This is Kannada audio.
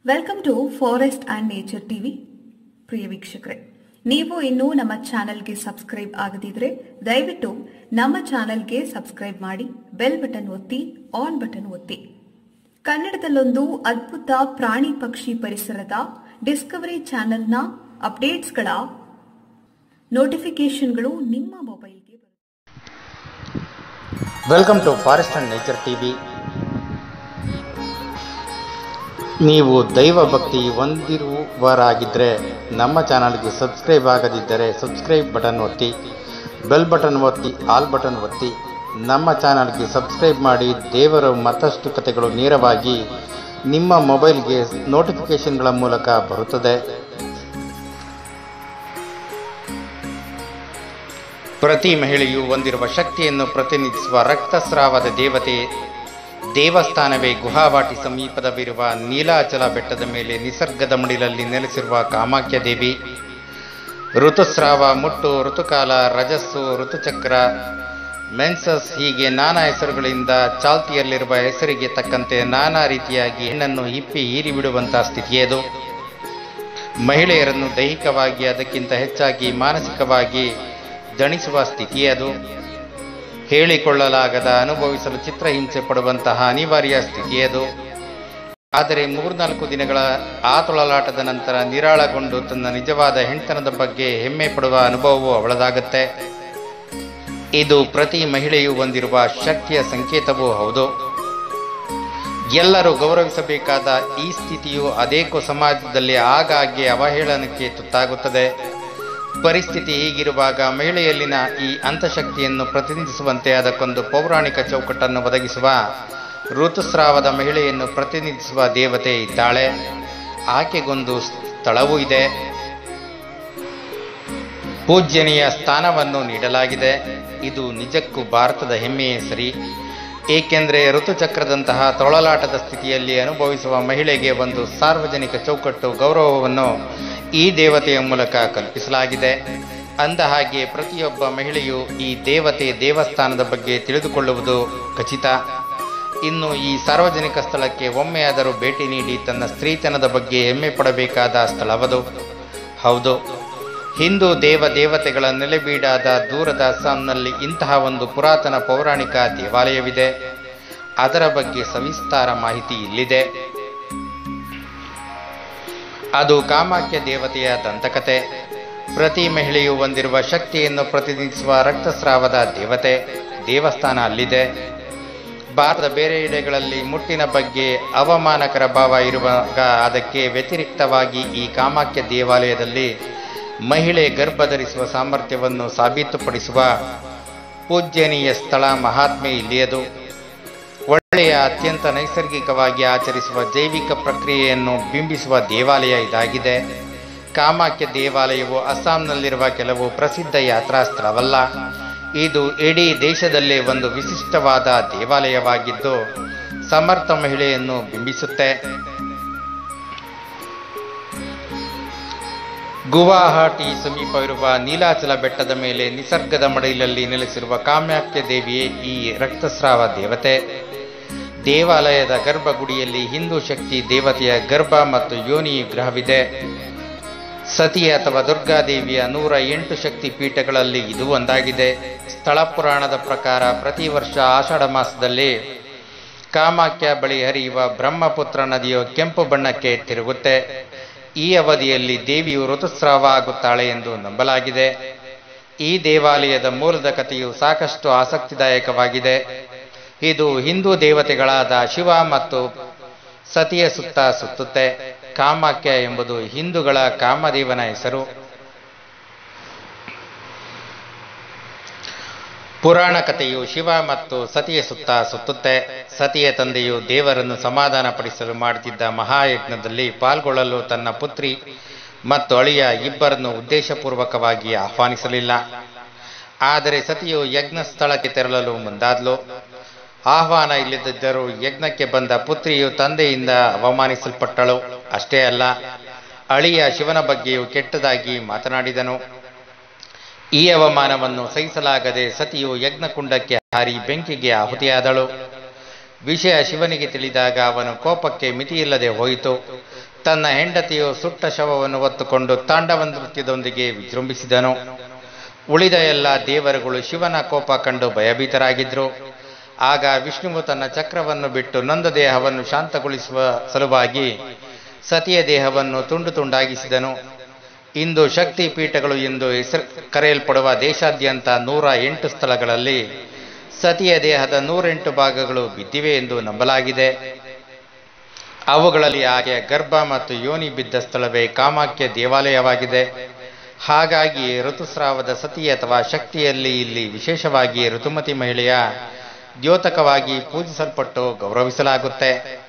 welcome to forest and nature TV ಪ್ರಿಯ ವೀಕ್ಷಕರೇ ನೀವು ಇನ್ನೂ ನಮ್ಮ ಚಾನೆಲ್ಗೆ ಸಬ್ಸ್ಕ್ರೈಬ್ ಆಗದಿದ್ರೆ ದಯವಿಟ್ಟು ನಮ್ಮ ಚಾನೆಲ್ಗೆ ಸಬ್ಸ್ಕ್ರೈಬ್ ಮಾಡಿ ಬೆಲ್ ಬಟನ್ ಒತ್ತಿ ಆನ್ ಬಟನ್ ಒತ್ತಿ ಕನ್ನಡದಲ್ಲೊಂದು ಅದ್ಭುತ ಪ್ರಾಣಿ ಪಕ್ಷಿ ಪರಿಸರದ ಡಿಸ್ಕವರಿ ಚಾನೆಲ್ನ ಅಪ್ಡೇಟ್ಸ್ಗಳ ನೋಟಿಫಿಕೇಶನ್ಗಳು ನಿಮ್ಮ ಮೊಬೈಲ್ಗೆ ಬರುತ್ತೆ welcome to forest and nature TV ನೀವು ದೈವ ಭಕ್ತಿ ಹೊಂದಿರುವವರಾಗಿದ್ದರೆ ನಮ್ಮ ಚಾನಲ್ಗೆ ಸಬ್ಸ್ಕ್ರೈಬ್ ಆಗದಿದ್ದರೆ ಸಬ್ಸ್ಕ್ರೈಬ್ ಬಟನ್ ಒತ್ತಿ ಬೆಲ್ ಬಟನ್ ಒತ್ತಿ ಆಲ್ ಬಟನ್ ಒತ್ತಿ ನಮ್ಮ ಚಾನಲ್ಗೆ ಸಬ್ಸ್ಕ್ರೈಬ್ ಮಾಡಿ ದೇವರ ಮತ್ತಷ್ಟು ಕಥೆಗಳು ನೇರವಾಗಿ ನಿಮ್ಮ ಮೊಬೈಲ್ಗೆ ನೋಟಿಫಿಕೇಷನ್ಗಳ ಮೂಲಕ ಬರುತ್ತದೆ ಪ್ರತಿ ಮಹಿಳೆಯು ಹೊಂದಿರುವ ಶಕ್ತಿಯನ್ನು ಪ್ರತಿನಿಧಿಸುವ ರಕ್ತಸ್ರಾವದ ದೇವತೆ ದೇವಸ್ಥಾನವೇ ಗುಹಾವಾಟಿ ಸಮೀಪದವಿರುವ ನೀಲಾಚಲ ಬೆಟ್ಟದ ಮೇಲೆ ನಿಸರ್ಗದ ಮಡಿಲಲ್ಲಿ ನೆಲೆಸಿರುವ ಕಾಮಾಖ್ಯ ದೇವಿ ಋತುಸ್ರಾವ ಮುಟ್ಟು ಋತುಕಾಲ ರಜಸ್ಸು ಋತುಚಕ್ರ ಮೆನ್ಸಸ್ ಹೀಗೆ ನಾನಾ ಹೆಸರುಗಳಿಂದ ಚಾಲ್ತಿಯಲ್ಲಿರುವ ಹೆಸರಿಗೆ ತಕ್ಕಂತೆ ನಾನಾ ರೀತಿಯಾಗಿ ಹೆಣ್ಣನ್ನು ಹಿಪ್ಪಿ ಹೀರಿಬಿಡುವಂತಹ ಸ್ಥಿತಿಯದು ಮಹಿಳೆಯರನ್ನು ದೈಹಿಕವಾಗಿ ಅದಕ್ಕಿಂತ ಹೆಚ್ಚಾಗಿ ಮಾನಸಿಕವಾಗಿ ದಣಿಸುವ ಸ್ಥಿತಿಯದು ಹೇಳಿಕೊಳ್ಳಲಾಗದ ಅನುಭವಿಸಲು ಚಿತ್ರಹಿಂಸೆ ಪಡುವಂತಹ ಅನಿವಾರ್ಯ ಸ್ಥಿತಿಯದು ಆದರೆ ಮೂರ್ನಾಲ್ಕು ದಿನಗಳ ಆ ತೊಳಲಾಟದ ನಂತರ ನಿರಾಳಗೊಂಡು ತನ್ನ ನಿಜವಾದ ಹೆಣ್ತನದ ಬಗ್ಗೆ ಹೆಮ್ಮೆ ಪಡುವ ಅನುಭವವು ಅವಳದಾಗುತ್ತೆ ಇದು ಪ್ರತಿ ಮಹಿಳೆಯು ಹೊಂದಿರುವ ಶಕ್ತಿಯ ಸಂಕೇತವೂ ಹೌದು ಎಲ್ಲರೂ ಗೌರವಿಸಬೇಕಾದ ಈ ಸ್ಥಿತಿಯು ಅದೇಕೋ ಸಮಾಜದಲ್ಲಿ ಆಗಾಗ್ಗೆ ಅವಹೇಳನಕ್ಕೆ ತುತ್ತಾಗುತ್ತದೆ ಪರಿಸ್ಥಿತಿ ಹೀಗಿರುವಾಗ ಮಹಿಳೆಯಲ್ಲಿನ ಈ ಅಂತಃಶಕ್ತಿಯನ್ನು ಪ್ರತಿನಿಧಿಸುವಂತೆ ಅದಕ್ಕೊಂದು ಪೌರಾಣಿಕ ಚೌಕಟ್ಟನ್ನು ಒದಗಿಸುವ ಋತುಸ್ರಾವದ ಮಹಿಳೆಯನ್ನು ಪ್ರತಿನಿಧಿಸುವ ದೇವತೆ ಇದ್ದಾಳೆ ಆಕೆಗೊಂದು ಸ್ಥಳವೂ ಇದೆ ಪೂಜ್ಯನೀಯ ಸ್ಥಾನವನ್ನು ನೀಡಲಾಗಿದೆ ಇದು ನಿಜಕ್ಕೂ ಭಾರತದ ಹೆಮ್ಮೆಯೇ ಸರಿ ಏಕೆಂದರೆ ಋತುಚಕ್ರದಂತಹ ತೊಳಲಾಟದ ಸ್ಥಿತಿಯಲ್ಲಿ ಅನುಭವಿಸುವ ಮಹಿಳೆಗೆ ಒಂದು ಸಾರ್ವಜನಿಕ ಚೌಕಟ್ಟು ಗೌರವವನ್ನು ಈ ದೇವತೆಯ ಮೂಲಕ ಕಲ್ಪಿಸಲಾಗಿದೆ ಅಂದ ಹಾಗೆ ಪ್ರತಿಯೊಬ್ಬ ಮಹಿಳೆಯು ಈ ದೇವತೆ ದೇವಸ್ಥಾನದ ಬಗ್ಗೆ ತಿಳಿದುಕೊಳ್ಳುವುದು ಖಚಿತ ಇನ್ನು ಈ ಸಾರ್ವಜನಿಕ ಸ್ಥಳಕ್ಕೆ ಒಮ್ಮೆಯಾದರೂ ಭೇಟಿ ನೀಡಿ ತನ್ನ ಸ್ತ್ರೀತನದ ಬಗ್ಗೆ ಹೆಮ್ಮೆ ಪಡಬೇಕಾದ ಸ್ಥಳವದು ಹೌದು ಹಿಂದೂ ದೇವ ದೇವತೆಗಳ ನೆಲೆಬೀಡಾದ ದೂರದ ಅಸ್ಸಾಂನಲ್ಲಿ ಇಂತಹ ಒಂದು ಪುರಾತನ ಪೌರಾಣಿಕ ದೇವಾಲಯವಿದೆ ಅದರ ಬಗ್ಗೆ ಸವಿಸ್ತಾರ ಮಾಹಿತಿ ಇಲ್ಲಿದೆ ಅದು ಕಾಮಾಖ್ಯ ದೇವತೆಯ ದಂತಕತೆ ಪ್ರತಿ ಮಹಿಳೆಯು ಹೊಂದಿರುವ ಶಕ್ತಿಯನ್ನು ಪ್ರತಿನಿಧಿಸುವ ರಕ್ತಸ್ರಾವದ ದೇವತೆ ದೇವಸ್ಥಾನ ಅಲ್ಲಿದೆ ಭಾರತದ ಬೇರೆ ಎಡೆಗಳಲ್ಲಿ ಮುಟ್ಟಿನ ಬಗ್ಗೆ ಅವಮಾನಕರ ಭಾವ ಇರುವಾಗ ಅದಕ್ಕೆ ವ್ಯತಿರಿಕ್ತವಾಗಿ ಈ ಕಾಮಾಖ್ಯ ದೇವಾಲಯದಲ್ಲಿ ಮಹಿಳೆ ಗರ್ಭ ಧರಿಸುವ ಸಾಮರ್ಥ್ಯವನ್ನು ಸಾಬೀತುಪಡಿಸುವ ಪೂಜ್ಯನೀಯ ಸ್ಥಳ ಮಹಾತ್ಮೆ ಇಲ್ಲಿಯದು ಒಳ್ಳೆಯ ಅತ್ಯಂತ ನೈಸರ್ಗಿಕವಾಗಿ ಆಚರಿಸುವ ಜೈವಿಕ ಪ್ರಕ್ರಿಯೆಯನ್ನು ಬಿಂಬಿಸುವ ದೇವಾಲಯ ಇದಾಗಿದೆ ಕಾಮಾಖ್ಯ ದೇವಾಲಯವು ಅಸ್ಸಾಂನಲ್ಲಿರುವ ಕೆಲವು ಪ್ರಸಿದ್ಧ ಯಾತ್ರಾ ಸ್ಥಳವಲ್ಲ ಇದು ಇಡೀ ದೇಶದಲ್ಲೇ ಒಂದು ವಿಶಿಷ್ಟವಾದ ದೇವಾಲಯವಾಗಿದ್ದು ಸಮರ್ಥ ಮಹಿಳೆಯನ್ನು ಬಿಂಬಿಸುತ್ತೆ ಗುವಾಹಟಿ ಸಮೀಪವಿರುವ ನೀಲಾಚಲ ಬೆಟ್ಟದ ಮೇಲೆ ನಿಸರ್ಗದ ಮಡಿಲಲ್ಲಿ ನೆಲೆಸಿರುವ ಕಾಮಾಖ್ಯ ದೇವಿಯೇ ಈ ರಕ್ತಸ್ರಾವ ದೇವತೆ ದೇವಾಲಯದ ಗರ್ಭಗುಡಿಯಲ್ಲಿ ಹಿಂದೂ ಶಕ್ತಿ ದೇವತೆಯ ಗರ್ಭ ಮತ್ತು ಯೋನಿ ಗ್ರಹವಿದೆ ಸತಿ ಅಥವಾ ದುರ್ಗಾದೇವಿಯ ನೂರ ಎಂಟು ಶಕ್ತಿ ಪೀಠಗಳಲ್ಲಿ ಇದು ಒಂದಾಗಿದೆ ಸ್ಥಳ ಪುರಾಣದ ಪ್ರಕಾರ ಪ್ರತಿ ವರ್ಷ ಆಷಾಢ ಮಾಸದಲ್ಲಿ ಕಾಮಾಖ್ಯ ಬಳಿ ಹರಿಯುವ ಬ್ರಹ್ಮಪುತ್ರ ನದಿಯು ಕೆಂಪು ಬಣ್ಣಕ್ಕೆ ತಿರುಗುತ್ತೆ ಈ ಅವಧಿಯಲ್ಲಿ ದೇವಿಯು ಋತುಸ್ರಾವ ಆಗುತ್ತಾಳೆ ಎಂದು ನಂಬಲಾಗಿದೆ ಈ ದೇವಾಲಯದ ಮೂಲದ ಕಥೆಯು ಸಾಕಷ್ಟು ಆಸಕ್ತಿದಾಯಕವಾಗಿದೆ ಇದು ಹಿಂದೂ ದೇವತೆಗಳಾದ ಶಿವ ಮತ್ತು ಸತಿಯ ಸುತ್ತ ಸುತ್ತುತ್ತೆ ಕಾಮಾಖ್ಯ ಎಂಬುದು ಹಿಂದೂಗಳ ಕಾಮದೇವನ ಹೆಸರು ಪುರಾಣ ಕಥೆಯು ಶಿವ ಮತ್ತು ಸತಿಯ ಸುತ್ತ ಸುತ್ತುತ್ತೆ ಸತಿಯ ತಂದೆಯು ದೇವರನ್ನು ಸಮಾಧಾನಪಡಿಸಲು ಮಾಡುತ್ತಿದ್ದ ಮಹಾಯಜ್ಞದಲ್ಲಿ ಪಾಲ್ಗೊಳ್ಳಲು ತನ್ನ ಪುತ್ರಿ ಮತ್ತು ಅಳಿಯ ಇಬ್ಬರನ್ನು ಉದ್ದೇಶಪೂರ್ವಕವಾಗಿ ಆಹ್ವಾನಿಸಲಿಲ್ಲ ಆದರೆ ಸತಿಯು ಯಜ್ಞ ಸ್ಥಳಕ್ಕೆ ತೆರಳಲು ಮುಂದಾದ್ಲು ಆಹ್ವಾನ ಇಲ್ಲದಿದ್ದರೂ ಯಜ್ಞಕ್ಕೆ ಬಂದ ಪುತ್ರಿಯು ತಂದೆಯಿಂದ ಅವಮಾನಿಸಲ್ಪಟ್ಟಳು ಅಷ್ಟೇ ಅಲ್ಲ ಅಳಿಯ ಶಿವನ ಬಗ್ಗೆಯೂ ಕೆಟ್ಟದಾಗಿ ಮಾತನಾಡಿದನು ಈ ಅವಮಾನವನ್ನು ಸಹಿಸಲಾಗದೆ ಸತಿಯು ಯಜ್ಞಕುಂಡಕ್ಕೆ ಹಾರಿ ಬೆಂಕಿಗೆ ಆಹುತಿಯಾದಳು ವಿಷಯ ಶಿವನಿಗೆ ತಿಳಿದಾಗ ಅವನು ಕೋಪಕ್ಕೆ ಮಿತಿಯಿಲ್ಲದೆ ಹೋಯಿತು ತನ್ನ ಹೆಂಡತಿಯು ಸುಟ್ಟ ಶವವನ್ನು ಹೊತ್ತುಕೊಂಡು ತಾಂಡವ ನೃತ್ಯದೊಂದಿಗೆ ವಿಜೃಂಭಿಸಿದನು ಉಳಿದ ಎಲ್ಲ ದೇವರುಗಳು ಶಿವನ ಕೋಪ ಕಂಡು ಭಯಭೀತರಾಗಿದ್ರು ಆಗ ವಿಷ್ಣುವು ತನ್ನ ಚಕ್ರವನ್ನು ಬಿಟ್ಟು ನೊಂದ ದೇಹವನ್ನು ಶಾಂತಗೊಳಿಸುವ ಸಲುವಾಗಿ ಸತಿಯ ದೇಹವನ್ನು ತುಂಡು ತುಂಡಾಗಿಸಿದನು ಇಂದು ಶಕ್ತಿ ಪೀಠಗಳು ಎಂದು ಹೆಸರು ಕರೆಯಲ್ಪಡುವ ದೇಶಾದ್ಯಂತ ನೂರ ಎಂಟು ಸ್ಥಳಗಳಲ್ಲಿ ಸತಿಯ ದೇಹದ ನೂರೆಂಟು ಭಾಗಗಳು ಬಿದ್ದಿವೆ ಎಂದು ನಂಬಲಾಗಿದೆ ಅವುಗಳಲ್ಲಿ ಹಾಗೆ ಗರ್ಭ ಮತ್ತು ಯೋನಿ ಬಿದ್ದ ಸ್ಥಳವೇ ಕಾಮಾಖ್ಯ ದೇವಾಲಯವಾಗಿದೆ ಹಾಗಾಗಿ ಋತುಸ್ರಾವದ ಸತಿ ಅಥವಾ ಶಕ್ತಿಯಲ್ಲಿ ಇಲ್ಲಿ ವಿಶೇಷವಾಗಿ ಋತುಮತಿ ಮಹಿಳೆಯ ದ್ಯೋತಕವಾಗಿ ಪೂಜಿಸಲ್ಪಟ್ಟು ಗೌರವಿಸಲಾಗುತ್ತೆ